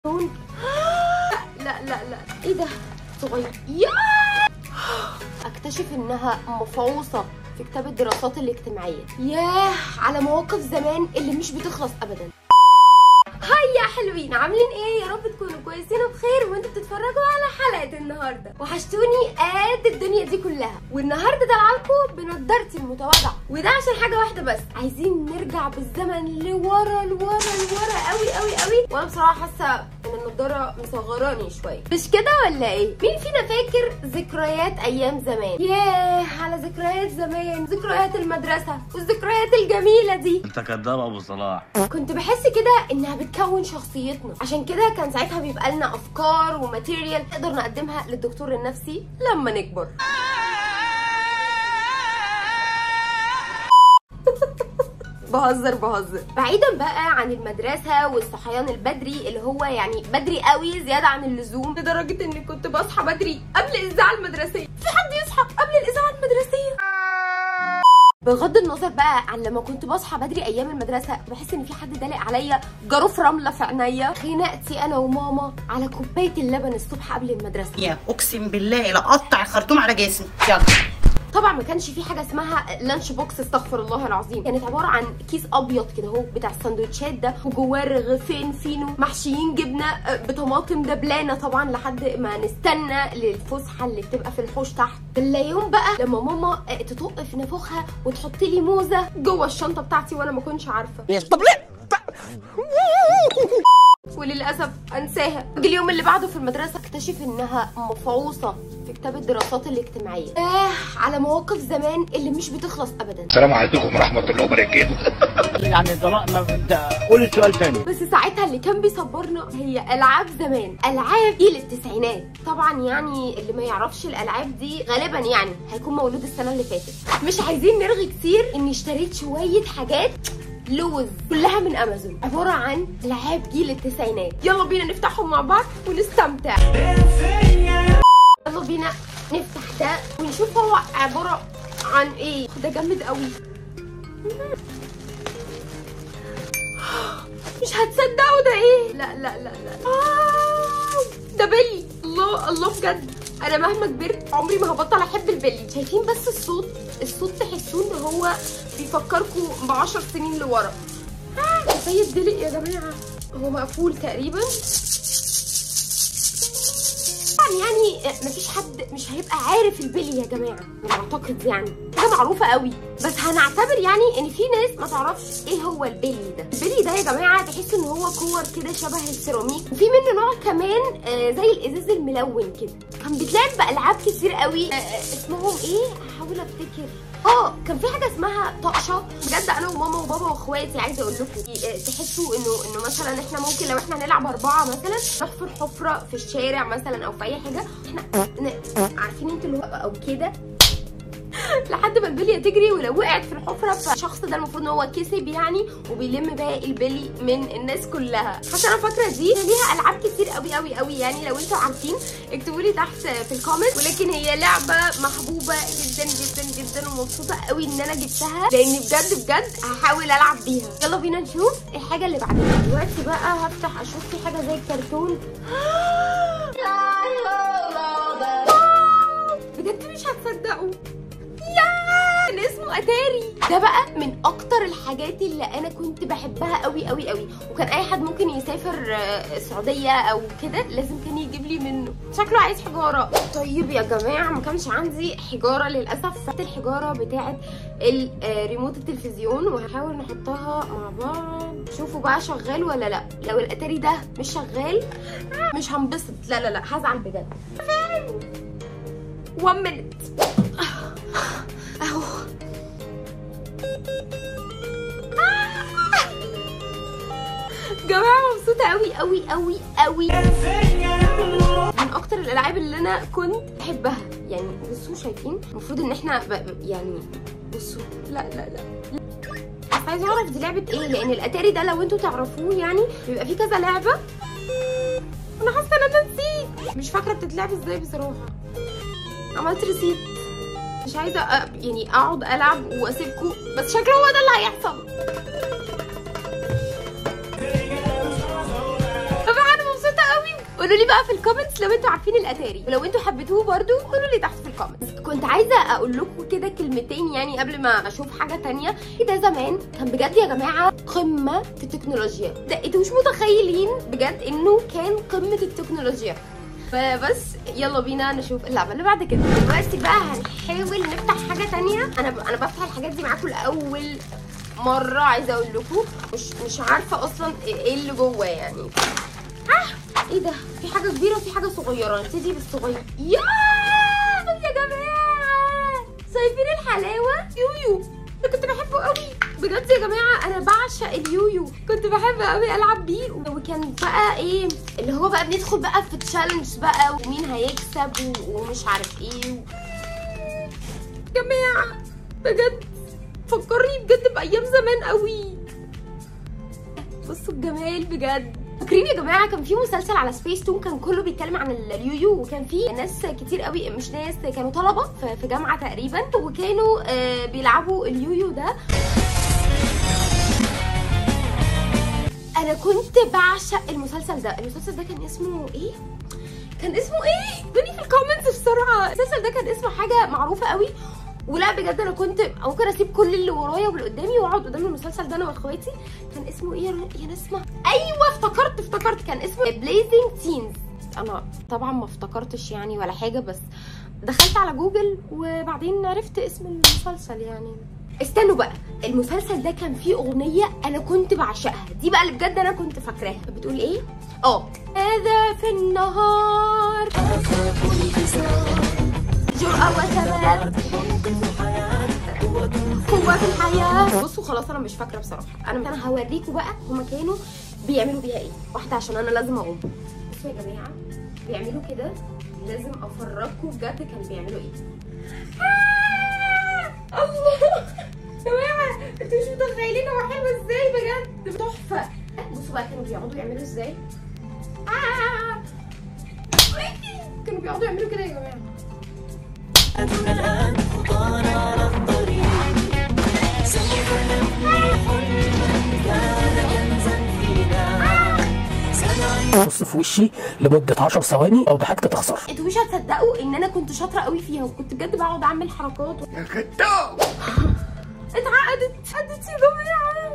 كرتون لا لا لا ايه ده صغير يا اكتشف انها مفعوصه في كتاب الدراسات الاجتماعيه ياه على مواقف زمان اللي مش بتخلص ابدا هاي يا حلوين عاملين ايه يا رب تكونوا كويسين وبخير وانتوا بتتفرجوا على حلقه النهارده وحشتوني قد الدنيا دي كلها والنهارده طالعه بنضارتي المتواضعه وده عشان حاجه واحده بس عايزين نرجع بالزمن لورا لورا لورا قوي قوي قوي وانا بصراحه حاسه ان النضاره مصغراني شويه مش كده ولا ايه مين فينا فاكر ذكريات ايام زمان ياه على ذكريات زمان ذكريات المدرسه والذكريات الجميله دي انت كداب ابو صلاح كنت بحس كده انها بتكون شخصيتنا عشان كده كان ساعتها بيبقى لنا افكار وماتيريال نقدر نقدمها للدكتور النفسي لما نكبر بهزر بهزر بعيدا بقى عن المدرسة والصحيان البدري اللي هو يعني بدري قوي زيادة عن اللزوم لدرجة اني كنت بصحى بدري قبل الإذاعة المدرسية في حد يصحى قبل الإذاعة المدرسية بغض النظر بقى عن لما كنت بصحى بدري ايام المدرسه بحس ان في حد دلق عليا جاروف رمله في عينيا خناقتي انا وماما على كوبايه اللبن الصبح قبل المدرسه يا اقسم بالله لاقطع الخرطوم على جسمي يلا طبعا ما كانش في حاجه اسمها لانش بوكس استغفر الله العظيم كانت عباره عن كيس ابيض كده اهو بتاع السندوتشات ده وجواه رغيفين فينو محشيين جبنه آه، بطماطم دبلانه طبعا لحد ما نستنى للفسحه اللي بتبقى في الحوش تحت اليوم بقى لما ماما آه، تطق في نافوخها وتحط لي موزه جوه الشنطه بتاعتي وانا ما كنتش عارفه طب ليه وللاسف انساها اجي اليوم اللي بعده في المدرسه اكتشف انها مفعوصه في كتاب الدراسات الاجتماعيه آه على مواقف زمان اللي مش بتخلص ابدا السلام عليكم ورحمة الله وبركاته يعني طلاق ما انت قول السؤال تاني بس ساعتها اللي كان بيصبرنا هي العاب زمان العاب جيل التسعينات طبعا يعني اللي ما يعرفش الالعاب دي غالبا يعني هيكون مولود السنه اللي فاتت مش عايزين نرغي كتير اني اشتريت شويه حاجات لوز كلها من امازون عباره عن العاب جيل التسعينات يلا بينا نفتحهم مع بعض ونستمتع يلا بينا نفتح ده ونشوف هو عباره عن ايه ده جامد قوي مش هتصدقوا ده ايه لا لا لا لا آه، ده بيلي الله الله بجد انا مهما كبرت عمري ما هبطل احب البيلي شايفين بس الصوت الصوت تحسوه ان هو بيفكركم بعشر سنين لورا آه، زي الدلق يا جماعه هو مقفول تقريبا طبعا يعني مفيش حد مش هيبقى عارف البلي يا جماعه انا اعتقد يعني حاجه معروفه قوي بس هنعتبر يعني ان في ناس ما تعرفش ايه هو البلي ده البلي ده يا جماعه تحس ان هو كور كده شبه السيراميك وفي منه نوع كمان آه زي الازاز الملون كده كان بيتلعب بالعاب كتير قوي آه آه اسمهم ايه هحاول افتكر اه كان في حاجه اسمها طقشه بجد انا وماما وبابا واخواتي عايزه اقول لكم آه، تحسوا انه انه مثلا احنا ممكن لو احنا نلعب اربعه مثلا نحفر حفره في الشارع مثلا او في اي حاجه احنا ن- عارفين انتوا اللي هو او كده لحد ما البليه تجري ولو وقعت في الحفره فالشخص ده المفروض ان هو كسب يعني وبيلم باقي البلي من الناس كلها حتى انا فاكره دي ليها العاب كتير قوي قوي قوي يعني لو انتوا عارفين اكتبوا لي تحت في الكومنت ولكن هي لعبه محبوبه جدا جدا جدا ومبسوطه قوي ان انا جبتها لان بجد بجد هحاول العب بيها يلا بينا نشوف الحاجه اللي بعدها دلوقتي بقى هفتح اشوف في حاجه زي الكرتون بجد مش هتصدقوا يا كان اسمه اتاري ده بقى من اكتر الحاجات اللي انا كنت بحبها قوي قوي قوي وكان اي حد ممكن يسافر آه، السعوديه او كده لازم كان يجيب لي منه شكله عايز حجاره طيب يا جماعه ما كانش عندي حجاره للاسف فات الحجاره بتاعه ال- آه، ريموت التلفزيون وهحاول نحطها مع بعض شوفوا بقى شغال ولا لا لو الاتاري ده مش شغال آه، مش هنبسط لا لا لا هزعل بجد 1 minute اهو جماعه مبسوطه قوي قوي قوي قوي من اكتر الالعاب اللي انا كنت بحبها يعني بصوا شايفين المفروض ان احنا ب... ب- يعني بصوا لا لا لا بس عايزه اعرف دي لعبه ايه لان الاتاري ده لو انتوا تعرفوه يعني بيبقى فيه كذا لعبه انا حاسه ان انا نسيت مش فاكره بتتلعب ازاي بصراحه عملت ريسيت مش عايزه أ... يعني اقعد العب واسيبكم بس شكله هو ده اللي هيحصل طبعا انا مبسوطه قولوا لي بقى في الكومنتس لو انتوا عارفين الاتاري ولو انتوا حبيتوه برضو قولوا لي تحت في الكومنتس كنت عايزه اقول لكم كده كلمتين يعني قبل ما اشوف حاجه تانية ده زمان كان بجد يا جماعه قمه في التكنولوجيا ده انتوا مش متخيلين بجد انه كان قمه التكنولوجيا فبس يلا بينا نشوف اللعبه اللي بعد كده دلوقتي بقى هنحاول نفتح حاجه تانية انا ب... انا بفتح الحاجات دي معاكم لاول مره عايزه اقول لكم مش مش عارفه اصلا ايه اللي جوه يعني آه ايه ده في حاجه كبيره وفي حاجه صغيره نبتدي بالصغير يا يا جماعه شايفين الحلاوه يويو انا كنت بحبه قوي بجد يا جماعه انا بعشق اليويو كنت بحب قوي العب بيه وكان بقى ايه اللي هو بقى بندخل بقى في تشالنج بقى ومين هيكسب و- ومش عارف ايه و... جماعه بجد فكرني بجد بايام زمان قوي بصوا الجمال بجد فاكرين يا جماعه كان في مسلسل على سبيس تون كان كله بيتكلم عن اليويو وكان في ناس كتير قوي مش ناس كانوا طلبه في- في جامعه تقريبا وكانوا آه، بيلعبوا اليويو ده انا كنت بعشق المسلسل ده المسلسل ده كان اسمه ايه كان اسمه ايه ادوني في الكومنتس بسرعه المسلسل ده كان اسمه حاجه معروفه قوي ولا بجد انا كنت ممكن اسيب كل اللي ورايا واللي قدامي واقعد قدام المسلسل ده انا واخواتي كان اسمه ايه يا يا نسمه ايوه افتكرت افتكرت كان اسمه بليزنج تينز انا طبعا ما افتكرتش يعني ولا حاجه بس دخلت على جوجل وبعدين عرفت اسم المسلسل يعني استنوا بقى المسلسل ده كان فيه اغنيه انا كنت بعشقها دي بقى اللي بجد انا كنت فاكراها بتقول ايه اه هذا في النهار جرأة وثبات قوة في الحياة بصوا خلاص انا مش فاكرة بصراحة انا انا هوريكم بقى هما كانوا بيعملوا بيها ايه واحدة عشان انا لازم اقوم بصوا يا جماعة بيعملوا كده لازم افرجكم بجد كانوا بيعملوا ايه آه! الله يا جماعة انتوا مش متخيلين هو حلو ازاي بجد تحفة بصوا بقى كانوا بيقعدوا يعملوا ازاي آه! كانوا بيقعدوا يعملوا كده يا جماعة بص في وشي لمدة 10 ثواني لو ضحكت تخسر انتوا مش هتصدقوا ان انا كنت شاطره قوي فيها وكنت بجد بقعد اعمل حركات و... يا كتاب اتعقدت اتعقدت يا جماعه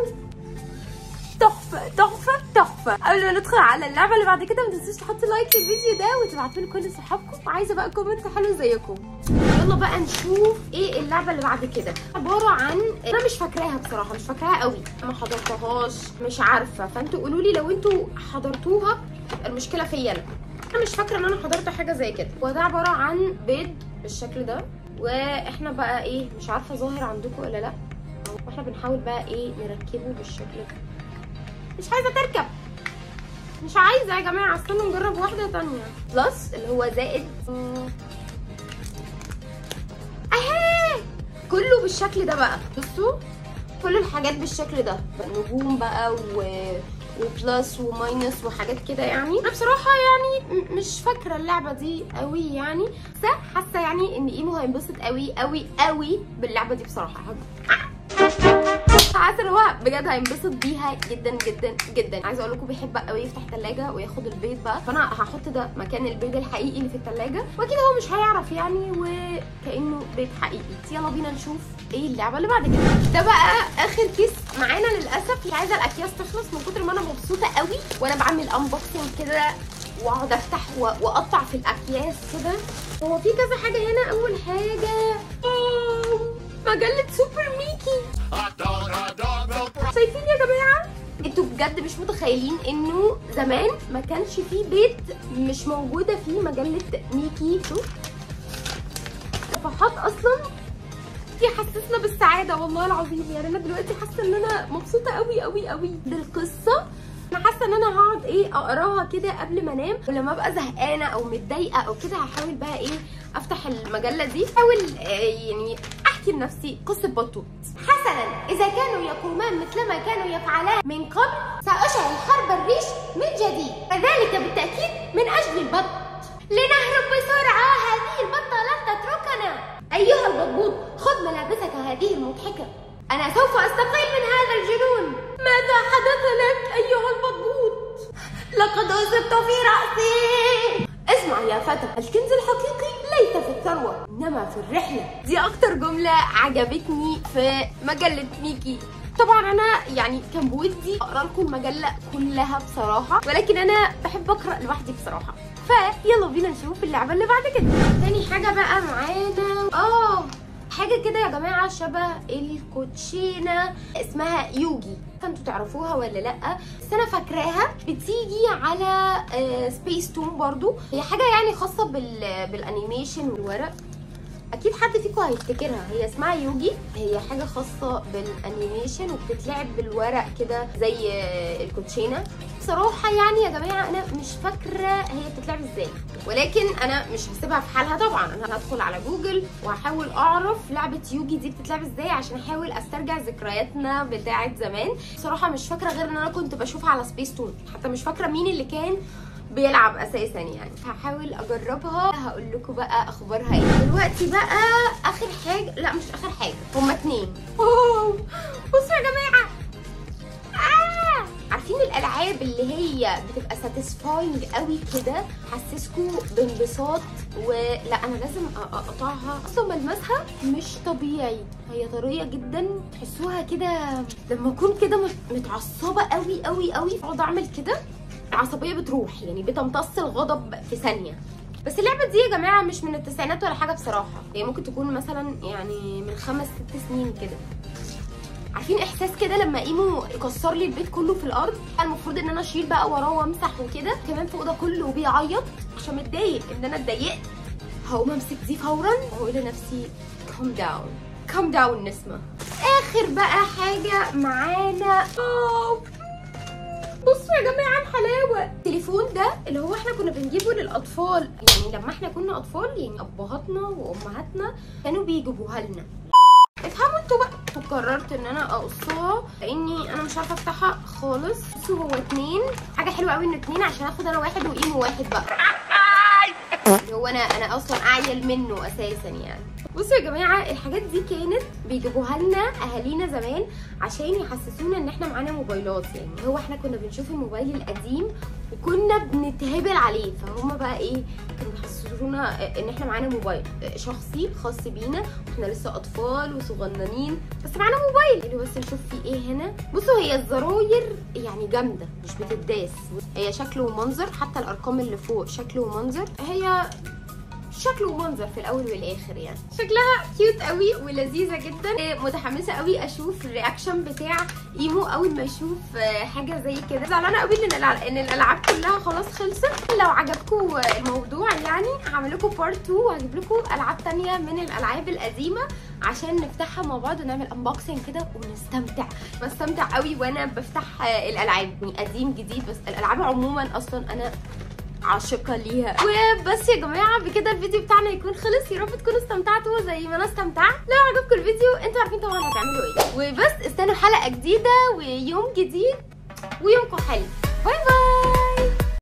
تحفه تحفه تحفه قبل ما ندخل على اللعبه اللي بعد كده ما تنسوش تحطوا لايك للفيديو ده وتبعتوا لكل صحابكم وعايزه بقى كومنت حلو زيكم يلا بقى نشوف ايه اللعبه اللي بعد كده عباره عن انا مش فاكراها بصراحه مش فاكراها قوي ما حضرتهاش مش عارفه فانتوا قولوا لي لو انتوا حضرتوها يبقى المشكله فيا انا انا مش فاكره ان انا حضرت حاجه زي كده وده عباره عن بيض بالشكل ده واحنا بقى ايه مش عارفه ظاهر عندكم ولا لا واحنا بنحاول بقى ايه نركبه بالشكل ده مش عايزه تركب مش عايزه يا جماعه استنوا نجرب واحده تانية بلس اللي هو زائد اهي كله بالشكل ده بقى بصوا كل الحاجات بالشكل ده نجوم بقى و وبلس وماينس وحاجات كده يعني انا بصراحه يعني م- مش فاكره اللعبه دي قوي يعني بس حاسه يعني ان ايمو هينبسط قوي قوي قوي باللعبه دي بصراحه حاسه ان هو بجد هينبسط بيها جدا جدا جدا عايزه اقول لكم بيحب قوي يفتح الثلاجه وياخد البيض بقى فانا هحط ده مكان البيض الحقيقي اللي في الثلاجه واكيد هو مش هيعرف يعني وكانه بيض حقيقي يلا بينا نشوف ايه اللعبه اللي بعد كده ده بقى اخر كيس معانا للاسف مش عايزه الاكياس تخلص من كتر ما انا مبسوطه قوي وانا بعمل انبوكسنج كده واقعد افتح و- واقطع في الاكياس كده هو في كذا حاجه هنا اول حاجه آه، مجله سوبر ميكي شايفين يا جماعه انتوا بجد مش متخيلين انه زمان ما كانش فيه بيت مش موجوده فيه مجله ميكي شوف صفحات اصلا يحسسنا بالسعاده والله العظيم يعني انا دلوقتي حاسه ان انا مبسوطه قوي قوي قوي بالقصه انا حاسه ان انا هقعد ايه اقراها كده قبل ما انام ولما ابقى زهقانه او متضايقه او كده هحاول بقى ايه افتح المجله دي احاول آه، يعني احكي لنفسي قصه بطوط حسنا اذا كانوا يقومان مثل ما كانوا يفعلان من قبل ساشعل حرب الريش من جديد وذلك بالتاكيد من اجل البط لنهرب بسرعه هذه البطه لن تتركنا ايها البطبوط خذ ملابسك هذه المضحكه انا سوف استقيل من هذا الجنون ماذا حدث لك ايها البطبوط لقد أصبت في رأسي اسمع يا فتى الكنز الحقيقي ليس في الثروة إنما في الرحلة دي أكتر جملة عجبتني في مجلة ميكي طبعا انا يعني كان بودي اقرا لكم المجله كلها بصراحه ولكن انا بحب اقرا لوحدي بصراحه فيلا بينا نشوف اللعبه اللي بعد كده تاني حاجه بقى معانا اه حاجه كده يا جماعه شبه الكوتشينه اسمها يوجي فانتوا تعرفوها ولا لا بس انا فاكراها بتيجي على سبيس تون برضو هي حاجه يعني خاصه بال بالانيميشن والورق اكيد حد فيكم هيفتكرها هي اسمها يوجي هي حاجه خاصه بالانيميشن وبتتلعب بالورق كده زي الكوتشينه بصراحه يعني يا جماعه انا مش فاكره هي بتتلعب ازاي ولكن انا مش هسيبها في حالها طبعا انا هدخل على جوجل وهحاول اعرف لعبه يوجي دي بتتلعب ازاي عشان احاول استرجع ذكرياتنا بتاعه زمان بصراحه مش فاكره غير ان انا كنت بشوفها على سبيس تون حتى مش فاكره مين اللي كان بيلعب اساسا يعني هحاول اجربها هقول لكم بقى اخبارها ايه دلوقتي بقى اخر حاجه لا مش اخر حاجه هما اتنين أوه. بصوا يا جماعه آه. عارفين الالعاب اللي هي بتبقى ساتيسفاينج قوي كده حسسكوا بانبساط ولا انا لازم اقطعها اصلا ملمسها مش طبيعي هي طريه جدا تحسوها كده لما اكون كده متعصبه قوي قوي قوي اقعد اعمل كده العصبيه بتروح يعني بتمتص الغضب في ثانيه بس اللعبه دي يا جماعه مش من التسعينات ولا حاجه بصراحه هي ممكن تكون مثلا يعني من خمس ست سنين كده عارفين احساس كده لما ايمو يكسر لي البيت كله في الارض المفروض ان انا اشيل بقى وراه وامسح وكده كمان فوق ده كله بيعيط عشان متضايق ان انا اتضايقت هقوم امسك دي فورا واقول لنفسي كوم داون كوم داون نسمه اخر بقى حاجه معانا أوه. بصوا يا جماعه الحلاوه التليفون ده اللي هو احنا كنا بنجيبه للاطفال يعني لما احنا كنا اطفال يعني ابهاتنا وامهاتنا كانوا بيجيبوها لنا افهموا انتوا بقى وقررت ان انا اقصها لاني انا مش عارفه افتحها خالص بصوا هو اتنين حاجه حلوه قوي ان اتنين عشان اخد انا واحد وايمو واحد بقى هو انا انا اصلا اعيل منه اساسا يعني بصوا يا جماعه الحاجات دي كانت بيجيبوها لنا اهالينا زمان عشان يحسسونا ان احنا معانا موبايلات يعني هو احنا كنا بنشوف الموبايل القديم وكنا بنتهبل عليه فهم بقى ايه كانوا بيحسسونا ان احنا معانا موبايل شخصي خاص بينا واحنا لسه اطفال وصغننين بس معانا موبايل يعني بس نشوف فيه ايه هنا بصوا هي الزراير يعني جامده مش بتداس هي شكل ومنظر حتى الارقام اللي فوق شكل ومنظر هي شكل ومنظر في الاول والاخر يعني شكلها كيوت قوي ولذيذه جدا متحمسه قوي اشوف الرياكشن بتاع ايمو اول ما يشوف حاجه زي كده زعلانه قوي ان ان الالعاب كلها خلاص خلصت لو عجبكم الموضوع يعني هعمل لكم بارت 2 وهجيب لكم العاب تانية من الالعاب القديمه عشان نفتحها مع بعض ونعمل انبوكسنج كده ونستمتع بستمتع قوي وانا بفتح الالعاب يعني قديم جديد بس الالعاب عموما اصلا انا عاشقه ليها وبس يا جماعه بكده الفيديو بتاعنا يكون خلص يا رب تكونوا استمتعتوا زي ما انا استمتعت لو عجبكم الفيديو انتوا عارفين طبعا هتعملوا ايه وبس استنوا حلقه جديده ويوم جديد ويومكم حلو باي باي